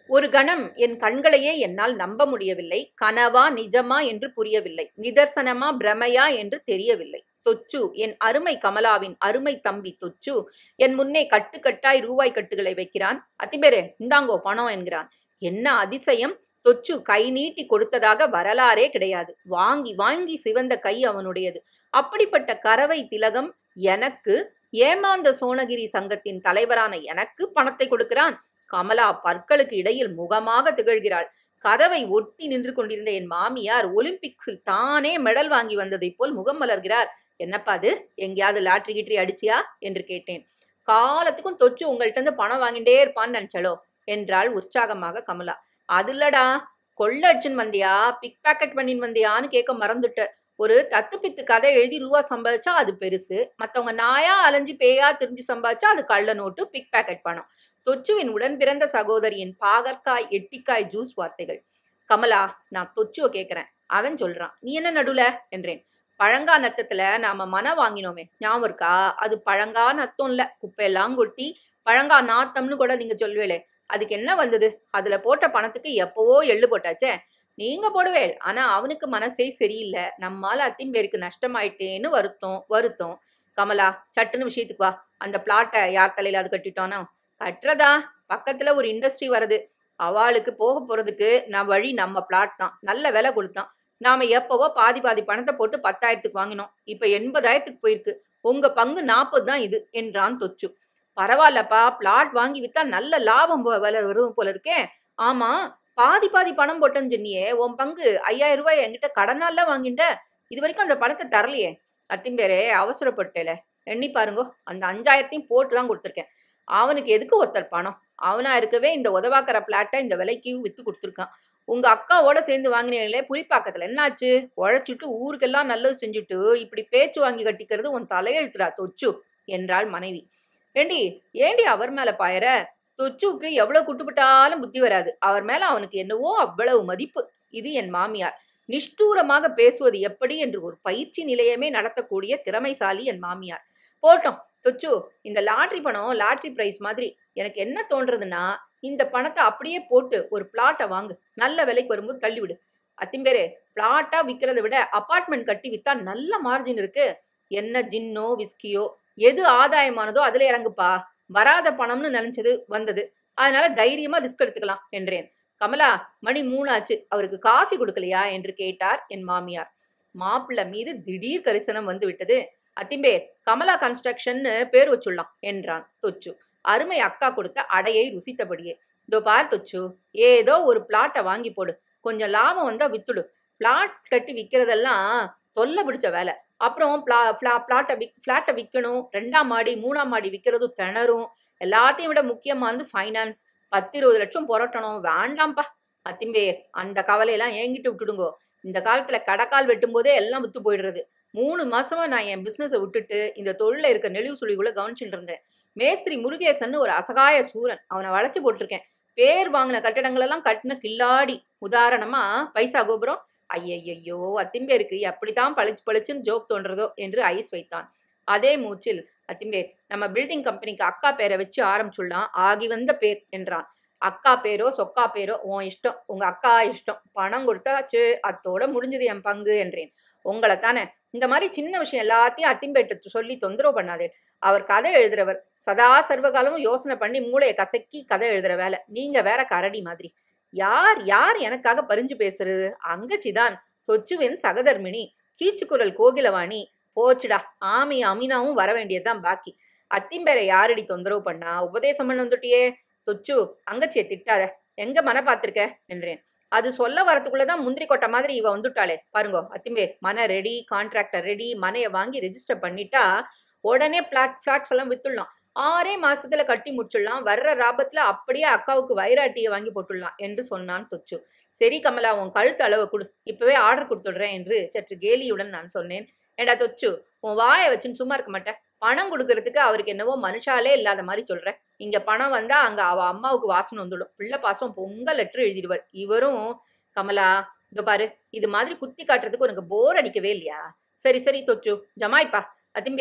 ஒரு கணம் என் கண்களையே என்னால் நம்ப முடியவில்லை கனவா நிஜமா என்று புரியவில்லை நிதர்சனமா பிரமையா என்று தெரியவில்லை தொச்சு என் அருமை கமலாவின் அருமை தம்பி தொச்சு என் முன்னே கட்டுக்கட்டாய் ரூபாய் கட்டுகளை வைக்கிறான் அத்திபேரே இந்தாங்கோ பணம் என்கிறான் என்ன அதிசயம் தொச்சு கை நீட்டி கொடுத்ததாக வரலாறே கிடையாது வாங்கி வாங்கி சிவந்த கை அவனுடையது அப்படிப்பட்ட கறவை திலகம் எனக்கு ஏமாந்த சோனகிரி சங்கத்தின் தலைவரான எனக்கு பணத்தை கொடுக்கிறான் கமலா பற்களுக்கு இடையில் முகமாக திகழ்கிறாள் கதவை ஒட்டி நின்று கொண்டிருந்த என் மாமியார் ஒலிம்பிக்ஸில் தானே மெடல் வாங்கி வந்ததைப் போல் முகம் மலர்கிறார் என்னப்பா அது எங்கேயாவது லாட்ரி கிட்ரி அடிச்சியா என்று கேட்டேன் காலத்துக்கும் தொச்சு உங்கள்ட்ட இருந்து பணம் வாங்கிட்டே இருப்பான்னு நினைச்சலோ என்றாள் உற்சாகமாக கமலா அதுலடா கொள்ள அடிச்சுன்னு வந்தியா பிக் பேக்கெட் பண்ணின்னு வந்தியான்னு கேட்க மறந்துட்ட ஒரு தத்து பித்து கதை எழுதி ரூபா சம்பாதிச்சா அது பெருசு மற்றவங்க நாயா அலைஞ்சு பேயா திரிஞ்சு சம்பாதிச்சா அது கள்ள நோட்டு பிக் பேக்கெட் பணம் தொச்சுவின் உடன் பிறந்த சகோதரியின் பாகற்காய் எட்டிக்காய் ஜூஸ் வார்த்தைகள் கமலா நான் தொச்சுவை கேட்குறேன் அவன் சொல்றான் நீ என்ன நடுல என்றேன் பழங்கா நத்தத்துல நாம மன வாங்கினோமே ஞாபகம் இருக்கா அது பழங்கா நத்தம் இல்ல குப்பையெல்லாம் கொட்டி பழங்கா நாத்தம்னு கூட நீங்க சொல்வேளே அதுக்கு என்ன வந்தது அதுல போட்ட பணத்துக்கு எப்பவோ எள்ளு போட்டாச்சே நீங்க போடுவேள் ஆனா அவனுக்கு மனசே சரியில்லை நம்மால அத்தின் பேருக்கு நஷ்டமாயிட்டேன்னு வருத்தம் வருத்தம் கமலா சட்டுன்னு விஷயத்துக்கு வா அந்த பிளாட்டை யார் தலையில அது கட்டிட்டோனோ கட்டுறதா பக்கத்துல ஒரு இண்டஸ்ட்ரி வருது அவளுக்கு போக போறதுக்கு நான் வழி நம்ம பிளாட் தான் நல்ல விலை கொடுத்தான் நாம எப்பவோ பாதி பாதி பணத்தை போட்டு பத்தாயிரத்துக்கு வாங்கினோம் இப்ப எண்பதாயிரத்துக்கு போயிருக்கு உங்க பங்கு நாற்பது தான் இது என்றான் தொச்சு பரவாயில்லப்பா பிளாட் வாங்கி வித்தா நல்ல லாபம் போ- விலை வரும் போல இருக்கே ஆமா பாதி பாதி பணம் போட்டேன்னு சொன்னியே உன் பங்கு ஐயாயிரம் ரூபாய் என்கிட்ட கடனால வாங்கிட்ட இது வரைக்கும் அந்த பணத்தை தரலையே அத்திம்பேரே அவசரப்பட்டேல எண்ணி பாருங்கோ அந்த அஞ்சாயிரத்தையும் போட்டு தான் கொடுத்துருக்கேன் அவனுக்கு எதுக்கு ஒருத்தர் பணம் அவனா இருக்கவே இந்த உதவாக்கிற பிளாட்டை இந்த விலைக்கு வித்து கொடுத்துருக்கான் உங்க அக்காவோட சேர்ந்து வாங்கினீங்களே புலிப்பாக்கத்துல என்னாச்சு உழைச்சிட்டு ஊருக்கெல்லாம் நல்லது செஞ்சுட்டு இப்படி பேச்சு வாங்கி கட்டிக்கிறது உன் தலையெழுத்துடா தொச்சு என்றாள் மனைவி ஏண்டி ஏண்டி அவர் மேல பாயற தொச்சுவுக்கு எவ்வளவு குட்டுப்பட்டாலும் புத்தி வராது அவர் மேல அவனுக்கு என்னவோ அவ்வளவு மதிப்பு இது என் மாமியார் நிஷ்டூரமாக பேசுவது எப்படி என்று ஒரு பயிற்சி நிலையமே நடத்தக்கூடிய திறமைசாலி என் மாமியார் போட்டோம் தொச்சு இந்த லாட்ரி பணம் லாட்ரி பிரைஸ் மாதிரி எனக்கு என்ன தோன்றதுன்னா இந்த பணத்தை அப்படியே போட்டு ஒரு பிளாட்டை வாங்கு நல்ல விலைக்கு வரும்போது தள்ளிவிடு அத்திம்பேரே பிளாட்டா விற்கிறத விட அபார்ட்மெண்ட் கட்டி வித்தா நல்ல மார்ஜின் இருக்கு என்ன ஜின்னோ விஸ்கியோ எது ஆதாயமானதோ அதுல இறங்குப்பா வராத பணம்னு நினைச்சது வந்தது அதனால தைரியமா ரிஸ்க் எடுத்துக்கலாம் என்றேன் கமலா மணி மூணாச்சு அவருக்கு காஃபி கொடுக்கலையா என்று கேட்டார் என் மாமியார் மாப்பிள்ளை மீது திடீர் கரிசனம் வந்து விட்டது அத்திம்பேர் கமலா கன்ஸ்ட்ரக்ஷன்னு பேர் வச்சுடலாம் என்றான் தொச்சு அருமை அக்கா கொடுத்த அடையை ருசித்தபடியே இதோ பார் தொச்சு ஏதோ ஒரு பிளாட்டை வாங்கி போடு கொஞ்சம் லாபம் வந்தா வித்துடு பிளாட் கட்டி விற்கிறதெல்லாம் தொல்லை பிடிச்ச வேலை அப்புறம் பிளா ஃப்ளா பிளாட்டை விக் ஃப்ளாட்டை விற்கணும் ரெண்டாம் மாடி மூணாம் மாடி விற்கிறதும் திணறும் எல்லாத்தையும் விட முக்கியமா வந்து ஃபைனான்ஸ் பத்து இருபது லட்சம் புரட்டணும் வேண்டாம்ப்பா அத்திம்பேர் அந்த கவலையெல்லாம் என்கிட்ட விட்டுடுங்கோ இந்த காலத்துல கடைக்கால் வெட்டும் போதே எல்லாம் வித்து போயிடுறது மூணு மாசமா நான் என் பிசினஸை விட்டுட்டு இந்த தொழில இருக்க நெளிவு சுழிக்குள்ள கவனிச்சுட்டு இருந்தேன் மேஸ்திரி முருகேசன் ஒரு அசகாய சூரன் அவனை வளைச்சு போட்டிருக்கேன் பேர் வாங்கின கட்டடங்கள் எல்லாம் கட்டின கில்லாடி உதாரணமா பைசா கோபுரம் ஐயையோ அத்திம்பேருக்கு எப்படித்தான் பளிச்சு பளிச்சுன்னு ஜோக் தோன்றதோ என்று ஐஸ் வைத்தான் அதே மூச்சில் அத்திம்பேர் நம்ம பில்டிங் கம்பெனிக்கு அக்கா பேரை வச்சு ஆரம்பிச்சுடலாம் ஆகி வந்த பேர் என்றான் அக்கா பேரோ சொக்கா பேரோ உன் இஷ்டம் உங்க அக்கா இஷ்டம் பணம் கொடுத்தாச்சு அத்தோட முடிஞ்சது என் பங்கு என்றேன் உங்களை தானே இந்த மாதிரி சின்ன விஷயம் எல்லாத்தையும் அத்திம்பேட்டு சொல்லி தொந்தரவு பண்ணாதே அவர் கதை எழுதுறவர் சதா சர்வகாலமும் யோசனை பண்ணி மூளையை கசக்கி கதை எழுதுற வேலை நீங்க வேற கரடி மாதிரி யார் யார் எனக்காக பரிஞ்சு பேசுறது அங்கச்சிதான் தொச்சுவின் சகதர்மினி கீச்சுக்குரல் கோகிலவாணி போச்சுடா ஆமி அமீனாவும் வர வேண்டியதுதான் பாக்கி அத்திம்பேரை யாரடி தொந்தரவு பண்ணா உபதேசம் பண்ண வந்துட்டியே தொச்சு அங்கச்சியை திட்டாத எங்க மன பார்த்திருக்க என்றேன் அது சொல்ல வரத்துக்குள்ளதான் முந்திரி கொட்டை மாதிரி இவ வந்துட்டாளே பாருங்கோ அத்திம்பேர் மன ரெடி கான்ட்ராக்டர் ரெடி மனையை வாங்கி ரெஜிஸ்டர் பண்ணிட்டா உடனே பிளாட் ஃபிளாட்ஸ் எல்லாம் வித்துடலாம் ஆறே மாசத்துல கட்டி முடிச்சிடலாம் வர்ற லாபத்துல அப்படியே அக்காவுக்கு வைராட்டியை வாங்கி போட்டுடலாம் என்று சொன்னான் தொச்சு சரி கமலா உன் கழுத்து அளவை கொடு இப்பவே ஆர்டர் கொடுத்துடுறேன் என்று சற்று கேலியுடன் நான் சொன்னேன் ஏடா தொச்சு உன் வாயை வச்சுன்னு சும்மா இருக்க மாட்டேன் பணம் கொடுக்கறதுக்கு அவருக்கு என்னவோ மனுஷாலே இல்லாத மாதிரி சொல்றேன் இங்க பணம் வந்தா அங்க அவ அம்மாவுக்கு வாசனை வந்துடும் பிள்ளை பாசம் பொங்க லெட்டர் எழுதிடுவாள் இவரும் கமலா இதோ பாரு இது மாதிரி குத்தி காட்டுறதுக்கு உனக்கு போர் அடிக்கவே இல்லையா சரி சரி தொச்சு ஜமாய்ப்பா அதிம்பேர்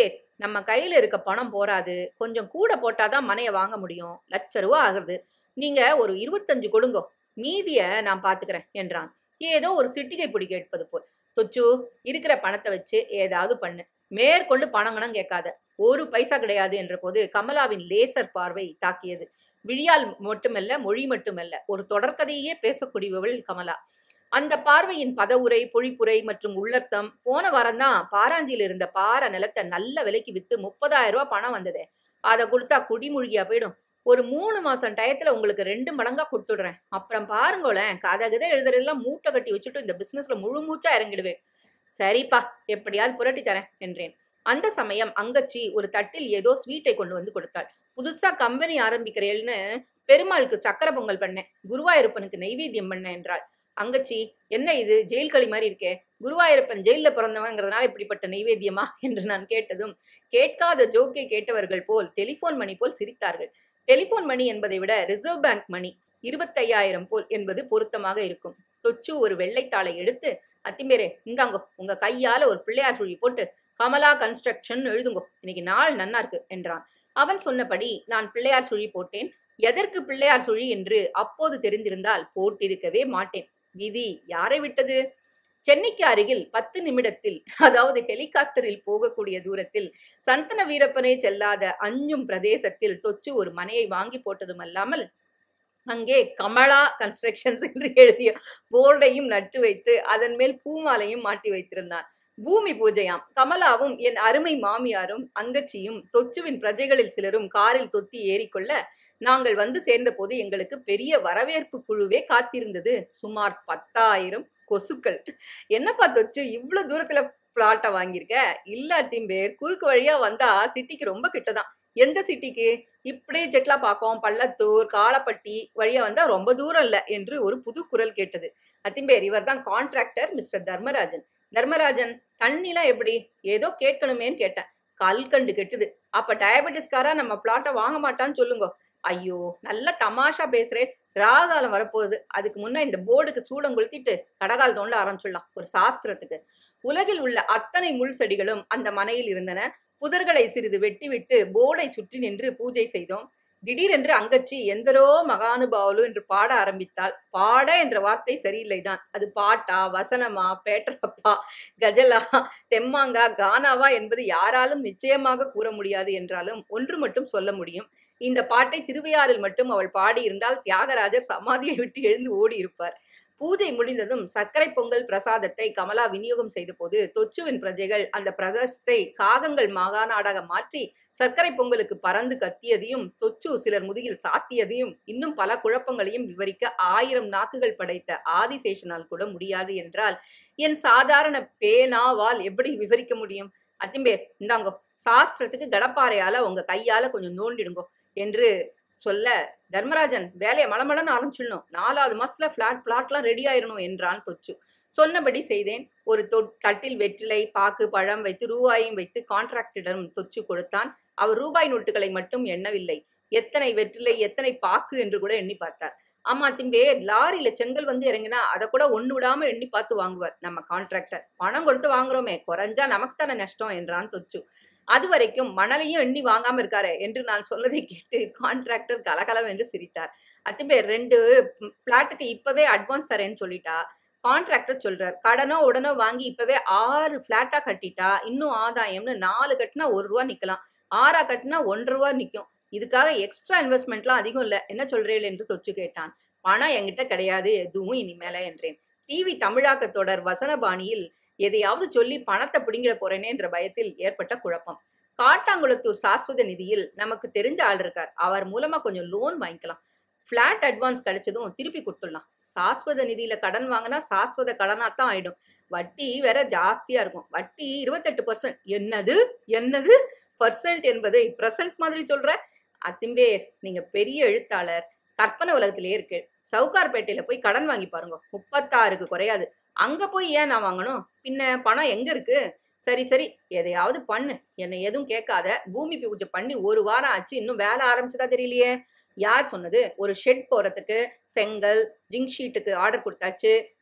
நம்ம கையில இருக்க பணம் போராது கொஞ்சம் கூட போட்டாதான் மனைய வாங்க முடியும் லட்ச ரூபா ஆகுது நீங்க ஒரு இருபத்தஞ்சு கொடுங்கோ மீதிய நான் பாத்துக்கிறேன் என்றான் ஏதோ ஒரு சிட்டிகை பிடி கேட்பது போல் தொச்சு இருக்கிற பணத்தை வச்சு ஏதாவது பண்ணு மேற்கொண்டு பணங்கணம் கேட்காத ஒரு பைசா கிடையாது என்ற போது கமலாவின் லேசர் பார்வை தாக்கியது விழியால் மட்டுமல்ல மொழி மட்டுமல்ல ஒரு தொடர்கதையே பேசக்கூடியவள் கமலா அந்த பார்வையின் பதவுரை பொழிப்புரை மற்றும் உள்ளர்த்தம் போன வாரம்தான் பாராஞ்சியில் இருந்த பாறை நிலத்தை நல்ல விலைக்கு வித்து முப்பதாயிரம் ரூபாய் பணம் வந்ததே அதை கொடுத்தா குடிமூழ்கியா போயிடும் ஒரு மூணு மாசம் டயத்துல உங்களுக்கு ரெண்டு மடங்கா கொடுத்துடுறேன் அப்புறம் பாருங்களேன் கதை கதை எழுதுறதெல்லாம் மூட்டை கட்டி வச்சுட்டு இந்த பிசினஸ்ல முழு மூச்சா இறங்கிடுவேன் சரிப்பா எப்படியாவது புரட்டி தரேன் என்றேன் அந்த சமயம் அங்கச்சி ஒரு தட்டில் ஏதோ ஸ்வீட்டை கொண்டு வந்து கொடுத்தாள் புதுசா கம்பெனி ஆரம்பிக்கிறேன்னு பெருமாளுக்கு சக்கரை பொங்கல் பண்ணேன் குருவாயூரப்பனுக்கு நைவேத்தியம் பண்ணேன் என்றாள் அங்கச்சி என்ன இது ஜெயில் களி மாதிரி இருக்கே குருவாயூரப்பன் ஜெயில பிறந்தவங்கிறதுனால இப்படிப்பட்ட நைவேத்தியமா என்று நான் கேட்டதும் கேட்காத ஜோக்கை கேட்டவர்கள் போல் டெலிபோன் மணி போல் சிரித்தார்கள் டெலிபோன் மணி என்பதை விட ரிசர்வ் பேங்க் மணி இருபத்தையாயிரம் போல் என்பது பொருத்தமாக இருக்கும் தொச்சு ஒரு வெள்ளைத்தாளை எடுத்து அத்திமேரே இந்தாங்கோ உங்க கையால ஒரு பிள்ளையார் சுழி போட்டு கமலா கன்ஸ்ட்ரக்ஷன் எழுதுங்கோ இன்னைக்கு நாள் நன்னா இருக்கு என்றான் அவன் சொன்னபடி நான் பிள்ளையார் சுழி போட்டேன் எதற்கு பிள்ளையார் சுழி என்று அப்போது தெரிந்திருந்தால் போட்டிருக்கவே மாட்டேன் விதி யாரை விட்டது சென்னைக்கு அருகில் பத்து நிமிடத்தில் அதாவது ஹெலிகாப்டரில் போகக்கூடிய தூரத்தில் சந்தன வீரப்பனை செல்லாத அஞ்சும் பிரதேசத்தில் தொச்சு ஒரு மனையை வாங்கி போட்டதும் அல்லாமல் அங்கே கமலா கன்ஸ்ட்ரக்ஷன்ஸ் என்று எழுதிய போர்டையும் நட்டு வைத்து அதன் மேல் பூமாலையும் மாட்டி வைத்திருந்தான் பூமி பூஜையாம் கமலாவும் என் அருமை மாமியாரும் அங்கச்சியும் தொச்சுவின் பிரஜைகளில் சிலரும் காரில் தொத்தி ஏறிக்கொள்ள நாங்கள் வந்து சேர்ந்தபோது எங்களுக்கு பெரிய வரவேற்பு குழுவே காத்திருந்தது சுமார் பத்தாயிரம் கொசுக்கள் என்னப்பா தொச்சு இவ்வளவு தூரத்துல பிளாட்டை வாங்கியிருக்க இல்லாட்டியும் பேர் குறுக்கு வழியா வந்தா சிட்டிக்கு ரொம்ப கிட்டதான் எந்த சிட்டிக்கு இப்படியே ஜெட்லா பாக்கம் பள்ளத்தூர் காலப்பட்டி வழியா வந்தா ரொம்ப தூரம் இல்ல என்று ஒரு புது குரல் கேட்டது அத்திம்பேர் இவர் தான் கான்ட்ராக்டர் மிஸ்டர் தர்மராஜன் தர்மராஜன் தண்ணிலாம் எப்படி ஏதோ கேட்கணுமேன்னு கேட்டேன் கல்கண்டு கெட்டுது அப்ப டயபெட்டிஸ்காரா நம்ம பிளாட்டை வாங்க மாட்டான்னு சொல்லுங்க ஐயோ நல்ல தமாஷா பேசுறேன் ராகாலம் வரப்போகுது அதுக்கு முன்ன இந்த போர்டுக்கு சூடம் கொளுத்திட்டு கடகால் தோண்ட ஆரம்பிச்சிடலாம் ஒரு சாஸ்திரத்துக்கு உலகில் உள்ள அத்தனை முள் செடிகளும் அந்த மனையில் இருந்தன புதர்களை சிறிது வெட்டிவிட்டு போர்டை சுற்றி நின்று பூஜை செய்தோம் திடீரென்று அங்கச்சி எந்தரோ மகானுபாவலு என்று பாட ஆரம்பித்தாள் பாட என்ற வார்த்தை சரியில்லைதான் அது பாட்டா வசனமா பேட்டரப்பா கஜலா தெம்மாங்கா கானாவா என்பது யாராலும் நிச்சயமாக கூற முடியாது என்றாலும் ஒன்று மட்டும் சொல்ல முடியும் இந்த பாட்டை திருவையாறில் மட்டும் அவள் பாடியிருந்தால் தியாகராஜர் சமாதியை விட்டு எழுந்து ஓடி இருப்பார் பூஜை முடிந்ததும் சர்க்கரை பொங்கல் பிரசாதத்தை கமலா விநியோகம் செய்த போது தொச்சுவின் பிரஜைகள் அந்த பிரதேசத்தை காகங்கள் மாகாநாடாக மாற்றி சர்க்கரை பொங்கலுக்கு பறந்து கத்தியதையும் தொச்சு சிலர் முதுகில் சாத்தியதையும் இன்னும் பல குழப்பங்களையும் விவரிக்க ஆயிரம் நாக்குகள் படைத்த ஆதிசேஷனால் கூட முடியாது என்றால் என் சாதாரண பேனாவால் எப்படி விவரிக்க முடியும் அத்திம்பேர் இந்தாங்கோ சாஸ்திரத்துக்கு கடப்பாறையால உங்க கையால கொஞ்சம் நோண்டிடுங்கோ என்று சொல்ல தர்மராஜன் வேலையை மளமளன்னு ஆரம்பிச்சிடணும் நாலாவது மாசத்துல பிளாட் பிளாட்லாம் ரெடி ஆயிரணும் என்றான் தொச்சு சொன்னபடி செய்தேன் ஒரு தொ தட்டில் வெற்றிலை பாக்கு பழம் வைத்து ரூபாயும் வைத்து கான்ட்ராக்டிடம் தொச்சு கொடுத்தான் அவர் ரூபாய் நோட்டுகளை மட்டும் எண்ணவில்லை எத்தனை வெற்றிலை எத்தனை பாக்கு என்று கூட எண்ணி பார்த்தார் ஆமா திம்பே லாரியில செங்கல் வந்து இறங்கினா அதை கூட ஒண்ணு விடாம எண்ணி பார்த்து வாங்குவார் நம்ம கான்ட்ராக்டர் பணம் கொடுத்து வாங்குறோமே குறைஞ்சா நமக்கு தானே நஷ்டம் என்றான் தொச்சு அது வரைக்கும் மணலையும் எண்ணி வாங்காம இருக்காரு என்று நான் சொன்னதை கேட்டு கான்ட்ராக்டர் கலகலம் என்று சிரித்தார் அத்திம்பேர் ரெண்டு பிளாட்டுக்கு இப்பவே அட்வான்ஸ் தரேன்னு சொல்லிட்டா கான்ட்ராக்டர் சொல்றார் கடனோ உடனோ வாங்கி இப்பவே ஆறு பிளாட்டா கட்டிட்டா இன்னும் ஆதாயம்னு நாலு கட்டினா ஒரு ரூபா நிக்கலாம் ஆறா கட்டினா ஒன்றரை ரூபா நிக்கும் இதுக்காக எக்ஸ்ட்ரா இன்வெஸ்ட்மெண்ட்லாம் அதிகம் இல்லை என்ன சொல்றேன் என்று தொச்சு கேட்டான் பணம் என்கிட்ட கிடையாது எதுவும் இனிமேல என்றேன் டிவி தமிழாக்க தொடர் வசனபாணியில் எதையாவது சொல்லி பணத்தை பிடிங்கிட போறேனே என்ற பயத்தில் ஏற்பட்ட குழப்பம் காட்டாங்குளத்தூர் சாஸ்வத நிதியில் நமக்கு தெரிஞ்ச ஆள் இருக்கார் அவர் மூலமா கொஞ்சம் லோன் வாங்கிக்கலாம் ஃபிளாட் அட்வான்ஸ் கிடைச்சதும் திருப்பி கொடுத்துடலாம் சாஸ்வத நிதியில கடன் வாங்கினா சாஸ்வத கடனா தான் ஆயிடும் வட்டி வேற ஜாஸ்தியா இருக்கும் வட்டி இருபத்தெட்டு பர்சன்ட் என்னது என்னது பர்சன்ட் என்பதை பிரசன்ட் மாதிரி சொல்ற அத்திம்பேர் நீங்க பெரிய எழுத்தாளர் கற்பனை உலகத்திலே இருக்கு சவுகார்பேட்டையில போய் கடன் வாங்கி பாருங்க முப்பத்தாறுக்கு குறையாது அங்க போய் ஏன் நான் வாங்கணும் பின்ன பணம் எங்க இருக்கு சரி சரி எதையாவது பண்ணு என்னை எதுவும் கேட்காத பூமி பூஜை பண்ணி ஒரு வாரம் ஆச்சு இன்னும் வேலை ஆரம்பிச்சதா தெரியலையே யார் சொன்னது ஒரு ஷெட் போறதுக்கு செங்கல் ஜிங்க் ஷீட்டுக்கு ஆர்டர் கொடுத்தாச்சு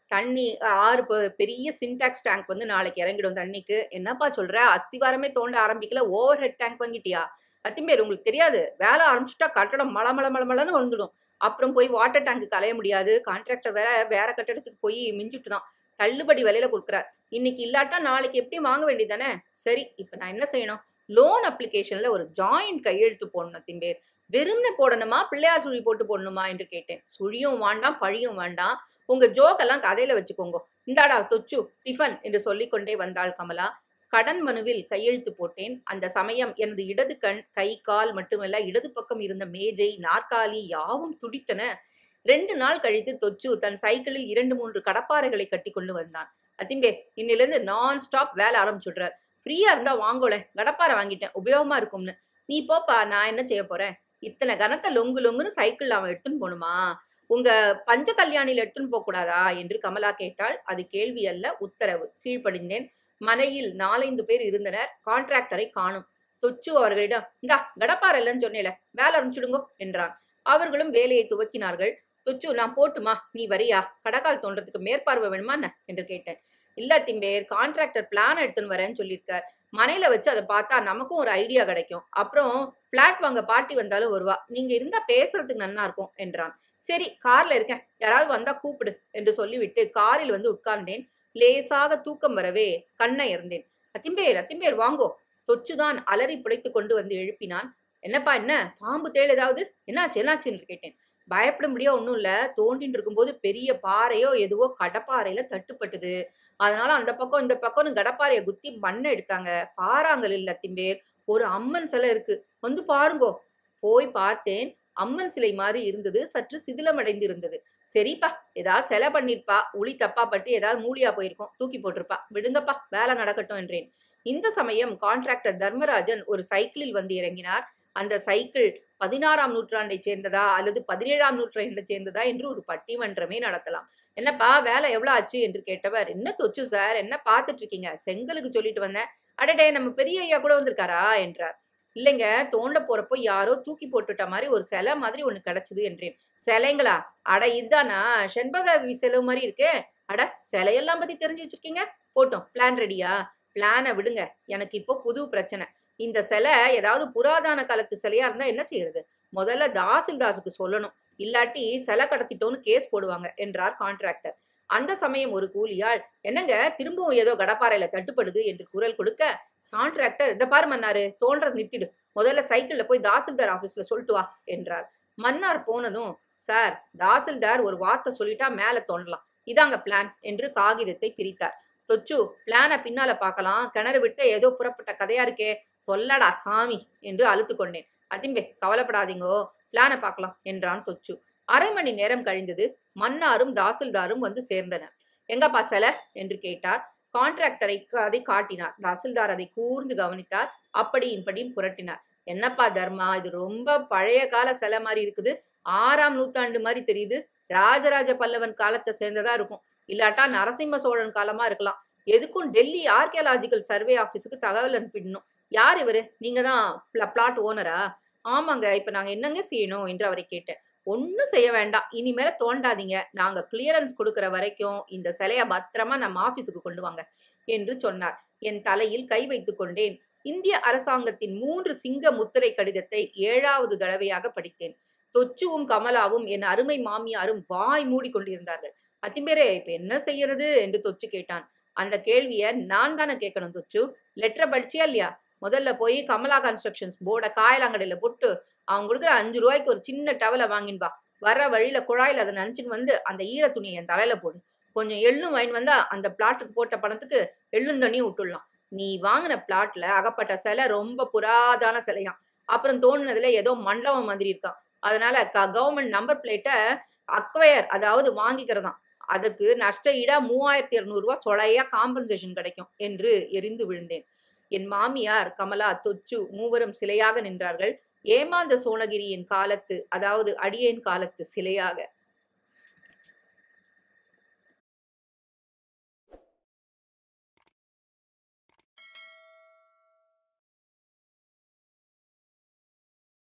தண்ணி ஆறு பெ- பெரிய சின்டாக்ஸ் டேங்க் வந்து நாளைக்கு இறங்கிடும் தண்ணிக்கு என்னப்பா சொல்ற அஸ்திவாரமே தோண்ட ஆரம்பிக்கல ஓவர் ஹெட் டேங்க் வாங்கிட்டியா அத்திம்பேர் உங்களுக்கு தெரியாது வேலை ஆரம்பிச்சுட்டா கட்டடம் மல மல மல மலன்னு வந்துடும் அப்புறம் போய் வாட்டர் டேங்க்கு கலைய முடியாது கான்ட்ராக்டர் வேற வேற கட்டடத்துக்கு போய் மிஞ்சிட்டு தான் தள்ளுபடி விலையில கொடுக்குறார் இன்னைக்கு இல்லாட்டா நாளைக்கு எப்படி வாங்க வேண்டியதானே சரி இப்போ நான் என்ன செய்யணும் லோன் அப்ளிகேஷன்ல ஒரு ஜாயிண்ட் கையெழுத்து போடணும் திம்பேர் வெறும்னு போடணுமா பிள்ளையார் சுழி போட்டு போடணுமா என்று கேட்டேன் சுழியும் வேண்டாம் பழியும் வேண்டாம் உங்க ஜோக்கெல்லாம் கதையில வச்சுக்கோங்க இந்தாடா தொச்சு டிஃபன் என்று சொல்லிக்கொண்டே வந்தாள் கமலா கடன் மனுவில் கையெழுத்து போட்டேன் அந்த சமயம் எனது இடது கண் கை கால் மட்டுமல்ல இடது பக்கம் இருந்த மேஜை நாற்காலி யாவும் துடித்தன ரெண்டு நாள் கழித்து தொச்சு தன் சைக்கிளில் இரண்டு மூன்று கடப்பாறைகளை கட்டி கொண்டு வந்தான் அத்திம்பே இன்னிலிருந்து நான் ஸ்டாப் வேலை ஆரம்பிச்சுடுறார் ஃப்ரீயா இருந்தா வாங்கோலேன் கடப்பாறை வாங்கிட்டேன் உபயோகமா இருக்கும்னு நீ போப்பா நான் என்ன செய்ய போறேன் இத்தனை கனத்தை லொங்கு லொங்குன்னு சைக்கிள் அவன் எடுத்துன்னு போகணுமா உங்க பஞ்ச கல்யாணியில் எடுத்துன்னு போக கூடாதா என்று கமலா கேட்டாள் அது கேள்வி அல்ல உத்தரவு கீழ்ப்படிந்தேன் மனையில் நாலைந்து பேர் இருந்தனர் கான்ட்ராக்டரை காணும் தொச்சு அவர்களிடம் இந்தா கடப்பாறை இல்லைன்னு சொன்னேல வேலை ஆரம்பிச்சுடுங்கோ என்றான் அவர்களும் வேலையை துவக்கினார்கள் தொச்சு நான் போட்டுமா நீ வரியா கடக்கால் தோன்றதுக்கு மேற்பார்வை வேணுமா என்ன என்று கேட்டேன் இல்ல திம்பேர் கான்ட்ராக்டர் பிளான் எடுத்துன்னு வரேன்னு சொல்லியிருக்கார் மனையில வச்சு அதை பார்த்தா நமக்கும் ஒரு ஐடியா கிடைக்கும் அப்புறம் பிளாட் வாங்க பாட்டி வந்தாலும் வருவா நீங்க இருந்தா பேசுறதுக்கு நன்னா இருக்கும் என்றான் சரி கார்ல இருக்கேன் யாராவது வந்தா கூப்பிடு என்று சொல்லிவிட்டு காரில் வந்து உட்கார்ந்தேன் லேசாக தூக்கம் வரவே கண்ணை இறந்தேன் அத்திம்பேர் அத்திம்பேர் வாங்கோ தொச்சுதான் அலறி புடைத்து கொண்டு வந்து எழுப்பினான் என்னப்பா என்ன பாம்பு தேள் ஏதாவது என்னாச்சு என்னாச்சுன்னு கேட்டேன் பயப்பட முடியா ஒன்றும் இல்லை தோண்டின்னு இருக்கும்போது பெரிய பாறையோ எதுவோ கடப்பாறையில தட்டுப்பட்டுது அதனால அந்த பக்கம் இந்த பக்கம்னு கடப்பாறையை குத்தி மண்ணை எடுத்தாங்க பாறாங்கல் இல்ல திம்பேர் ஒரு அம்மன் சிலை இருக்கு வந்து பாருங்கோ போய் பார்த்தேன் அம்மன் சிலை மாதிரி இருந்தது சற்று சிதிலமடைந்து இருந்தது சரிப்பா ஏதாவது சிலை பண்ணிருப்பா உளி தப்பா பட்டு ஏதாவது மூலியா போயிருக்கும் தூக்கி போட்டிருப்பா விடுங்கப்பா வேலை நடக்கட்டும் என்றேன் இந்த சமயம் கான்ட்ராக்டர் தர்மராஜன் ஒரு சைக்கிளில் வந்து இறங்கினார் அந்த சைக்கிள் பதினாறாம் நூற்றாண்டை சேர்ந்ததா அல்லது பதினேழாம் நூற்றாண்டை சேர்ந்ததா என்று ஒரு பட்டிமன்றமே நடத்தலாம் என்னப்பா வேலை எவ்வளவு ஆச்சு என்று கேட்டவர் என்ன தொச்சு சார் என்ன பார்த்துட்டு இருக்கீங்க செங்கலுக்கு சொல்லிட்டு வந்தேன் அடடே நம்ம பெரிய ஐயா கூட வந்திருக்காரா என்றார் இல்லைங்க தோண்ட போறப்போ யாரோ தூக்கி போட்டுட்ட மாதிரி ஒரு சிலை மாதிரி ஒண்ணு கிடைச்சது என்றேன் சிலைங்களா அட இதானா செண்பக சிலை மாதிரி இருக்கே அட சிலையெல்லாம் பத்தி தெரிஞ்சு வச்சிருக்கீங்க போட்டோம் பிளான் ரெடியா பிளானை விடுங்க எனக்கு இப்போ புது பிரச்சனை இந்த சிலை ஏதாவது புராதன காலத்து சிலையா இருந்தா என்ன செய்யறது முதல்ல தாசில்தாஸுக்கு சொல்லணும் இல்லாட்டி சிலை கடத்திட்டோன்னு கேஸ் போடுவாங்க என்றார் கான்ட்ராக்டர் அந்த சமயம் ஒரு கூலியாள் என்னங்க திரும்பவும் ஏதோ கடப்பாறையில தட்டுப்படுது என்று குரல் கொடுக்க கான்ட்ராக்டர் இந்த பாரு மன்னாரு தோன்றதை நிறுத்திடு முதல்ல சைக்கிள்ல போய் தாசில்தார் ஆபீஸ்ல சொல்லிட்டு வா என்றார் மன்னார் போனதும் சார் தாசில்தார் ஒரு வார்த்தை சொல்லிட்டா மேல தோண்டலாம் இதாங்க பிளான் என்று காகிதத்தை பிரித்தார் தொச்சு பிளானை பின்னால பார்க்கலாம் கிணறு விட்டு ஏதோ புறப்பட்ட கதையா இருக்கே தொல்லடா சாமி என்று அழுத்து கொண்டேன் அதிம்பே கவலைப்படாதீங்கோ பிளானை பார்க்கலாம் என்றான் தொச்சு அரை மணி நேரம் கழிந்தது மன்னாரும் தாசில்தாரும் வந்து சேர்ந்தனர் எங்கப்பா சிலை என்று கேட்டார் கான்ட்ராக்டரை அதை காட்டினார் தாசில்தார் அதை கூர்ந்து கவனித்தார் அப்படி இப்படியும் புரட்டினார் என்னப்பா தர்மா இது ரொம்ப பழைய கால சிலை மாதிரி இருக்குது ஆறாம் நூத்தாண்டு மாதிரி தெரியுது ராஜராஜ பல்லவன் காலத்தை சேர்ந்ததா இருக்கும் இல்லாட்டா நரசிம்ம சோழன் காலமா இருக்கலாம் எதுக்கும் டெல்லி ஆர்கியாலஜிக்கல் சர்வே ஆபீஸுக்கு தகவல் அனுப்பிடணும் யார் இவரு நீங்க தான் பிளாட் ஓனரா ஆமாங்க இப்ப நாங்க என்னங்க செய்யணும் என்று அவரை கேட்டேன் ஒன்றும் செய்ய வேண்டாம் இனிமேல தோண்டாதீங்க நாங்க கிளியரன்ஸ் கொடுக்கிற வரைக்கும் இந்த சிலைய பத்திரமா நம்ம ஆபீஸுக்கு கொண்டு வாங்க என்று சொன்னார் என் தலையில் கை வைத்துக் கொண்டேன் இந்திய அரசாங்கத்தின் மூன்று சிங்க முத்திரை கடிதத்தை ஏழாவது தடவையாக படித்தேன் தொச்சுவும் கமலாவும் என் அருமை மாமியாரும் வாய் மூடி கொண்டிருந்தார்கள் அத்திம்பேரே இப்ப என்ன செய்யறது என்று தொச்சு கேட்டான் அந்த கேள்விய நான் தானே கேட்கணும் தொச்சு லெட்டரை படிச்சியா இல்லையா முதல்ல போய் கமலா கன்ஸ்ட்ரக்ஷன்ஸ் போர்டை காயலாங்கடையில போட்டு அவங்க கொடுக்குற அஞ்சு ரூபாய்க்கு ஒரு சின்ன டவலை வாங்கின்னு வா வர்ற வழியில குழாயில அதை நினைச்சின்னு வந்து அந்த ஈர துணியை என் தலையில போடு கொஞ்சம் எள்ளும் வாங்கி வந்தா அந்த பிளாட்டுக்கு போட்ட பணத்துக்கு எள்ளும் தண்ணியும் விட்டுடலாம் நீ வாங்கின பிளாட்ல அகப்பட்ட சிலை ரொம்ப புராதான சிலையாம் அப்புறம் தோணுனதுல ஏதோ மண்டபம் மாதிரி இருக்கான் அதனால கவர்மெண்ட் நம்பர் பிளேட்டை அக்வயர் அதாவது வாங்கிக்கிறதாம் அதற்கு நஷ்ட ஈடா மூவாயிரத்தி இருநூறுவா சொலையா காம்பன்சேஷன் கிடைக்கும் என்று எரிந்து விழுந்தேன் என் மாமியார் கமலா தொச்சு மூவரும் சிலையாக நின்றார்கள் ஏமாந்த சோனகிரியின் காலத்து அதாவது அடியேன் காலத்து சிலையாக